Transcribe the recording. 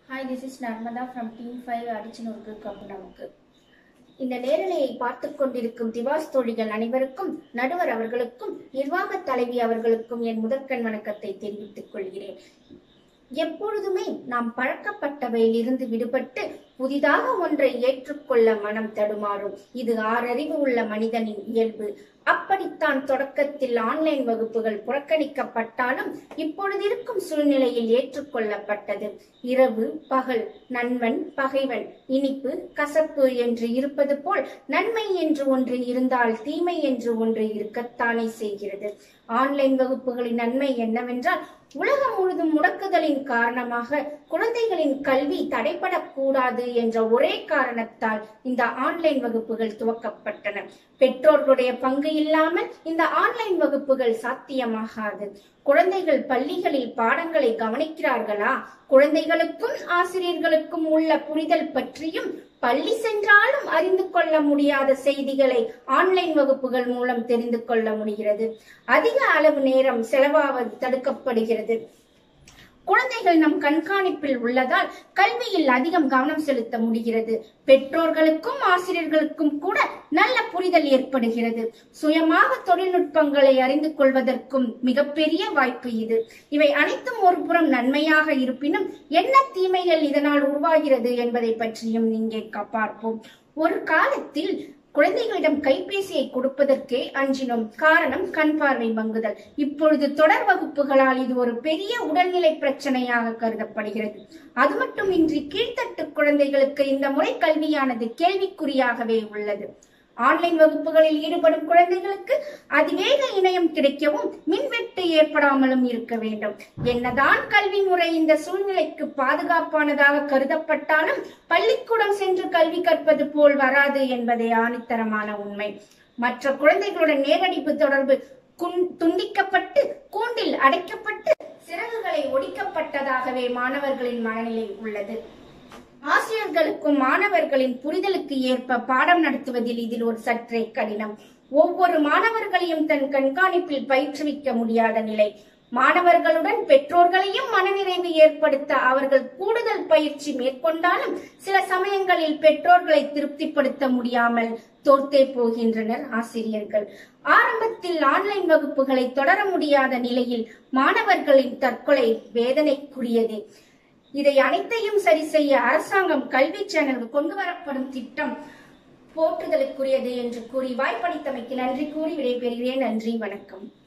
hi this is Narmada from team five அடிச்சனூருக்கு cup நமக்கு இந்த நேரலையை பார்த்து கொண்டிருக்கும் திவாஸ் தோழிகள் அனைவருக்கும் நடுவர் அவர்களுக்கும் நிர்வாக தலைவி அவர்களுக்கும் என் முதற்கண் வணக்கத்தை தெரிவித்துக் கொள்கிறேன் எப்பொழுதுமே நாம் பழக்கப்பட்டவையில் இருந்து விடுபட்டு புதிதாக ஒன்றை ஏற்றுக்கொள்ள மனம் தடுமாறும் இது ஆறறிவு உள்ள மனிதனின் இயல்பு அப்படித்தான் தொடக்கத்தில் ஆன்லைன் வகுப்புகள் புறக்கணிக்கப்பட்டாலும் இப்பொழுது இருக்கும் சூழ்நிலையில் ஏற்றுக்கொள்ளப்பட்டது இரவு பகல் நண்பன் பகைவன் இனிப்பு கசப்பு என்று இருப்பது போல் நன்மை என்று ஒன்று இருந்தால் தீமை என்று ஒன்று இருக்கத்தானே செய்கிறது ஆன்லைன் வகுப்புகளின் நன்மை என்னவென்றால் உலகம் முழுதும் முடக்குதலின் காரணமாக குழந்தைகளின் கல்வி தடைபடக்கூடாது என்ற ஒரே காரணத்தால் இந்த ஆன்லைன் வகுப்புகள் துவக்கப்பட்டன பெற்றோர்களுடைய பங்கு இல்லாமல் இந்த ஆன்லைன் வகுப்புகள் சாத்தியமாகாது குழந்தைகள் பள்ளிகளில் பாடங்களை கவனிக்கிறார்களா குழந்தைகளுக்கும் ஆசிரியர்களுக்கும் உள்ள புரிதல் பற்றியும் பள்ளி சென்றாலும் அறிந்து கொள்ள முடியாத செய்திகளை ஆன்லைன் வகுப்புகள் மூலம் தெரிந்து கொள்ள முடிகிறது அதிக அளவு நேரம் செலவாவது தடுக்கப்படுகிறது குழந்தைகள் நம் கண்காணிப்பில் உள்ளதால் கல்வியில் அதிகம் கவனம் செலுத்த முடிகிறது பெற்றோர்களுக்கும் ஆசிரியர்களுக்கும் கூட நல்ல புரிதல் ஏற்படுகிறது சுயமாக தொழில்நுட்பங்களை அறிந்து கொள்வதற்கும் மிகப்பெரிய வாய்ப்பு இது இவை அனைத்தும் ஒரு புறம் நன்மையாக இருப்பினும் என்ன தீமைகள் இதனால் உருவாகிறது என்பதை பற்றியும் இங்கே பார்ப்போம் ஒரு காலத்தில் குழந்தைகளிடம் கைபேசியை கொடுப்பதற்கே அஞ்சினோம் காரணம் கண் பார்வை மங்குதல் இப்பொழுது தொடர் வகுப்புகளால் இது ஒரு பெரிய உடல்நிலை பிரச்சனையாக கருதப்படுகிறது அது மட்டுமின்றி கீழ்த்தட்டு குழந்தைகளுக்கு இந்த முறை கல்வியானது கேள்விக்குறியாகவே உள்ளது ஆன்லைன் வகுப்புகளில் ஈடுபடும் குழந்தைகளுக்கு அதிவேக இணையம் கிடைக்கவும் மின்வெட்டு ஏற்படாமலும் இருக்க வேண்டும் என்னதான் கல்வி முறை இந்த சூழ்நிலைக்கு பாதுகாப்பானதாக கருதப்பட்டாலும் பள்ளிக்கூடம் சென்று கல்வி கற்பது போல் வராது என்பதே ஆணித்தரமான உண்மை மற்ற குழந்தைகளுடன் நேரடிப்பு தொடர்பு குன்- துண்டிக்கப்பட்டு கூண்டில் அடைக்கப்பட்டு சிறகுகளை ஒடிக்கப்பட்டதாகவே மாணவர்களின் மனநிலை உள்ளது ஆசிரியர்களுக்கும் மாணவர்களின் புரிதலுக்கு ஏற்ப பாடம் நடத்துவதில் இதில் ஒரு சற்றே கடினம் ஒவ்வொரு மாணவர்களையும் தன் கண்காணிப்பில் பயிற்றுவிக்க முடியாத நிலை மாணவர்களுடன் பெற்றோர்களையும் மனநிறைவு ஏற்படுத்த அவர்கள் கூடுதல் பயிற்சி மேற்கொண்டாலும் சில சமயங்களில் பெற்றோர்களை திருப்திப்படுத்த முடியாமல் தோர்த்தே போகின்றனர் ஆசிரியர்கள் ஆரம்பத்தில் ஆன்லைன் வகுப்புகளை தொடர முடியாத நிலையில் மாணவர்களின் தற்கொலை வேதனைக்குரியதே இதை அனைத்தையும் சரி செய்ய அரசாங்கம் கல்வி சேனலுக்கு கொண்டு வரப்படும் திட்டம் போற்றுதலுக்குரியது என்று கூறி வாய்ப்பளித்தமைக்கு நன்றி கூறி விடைபெறுகிறேன் நன்றி வணக்கம்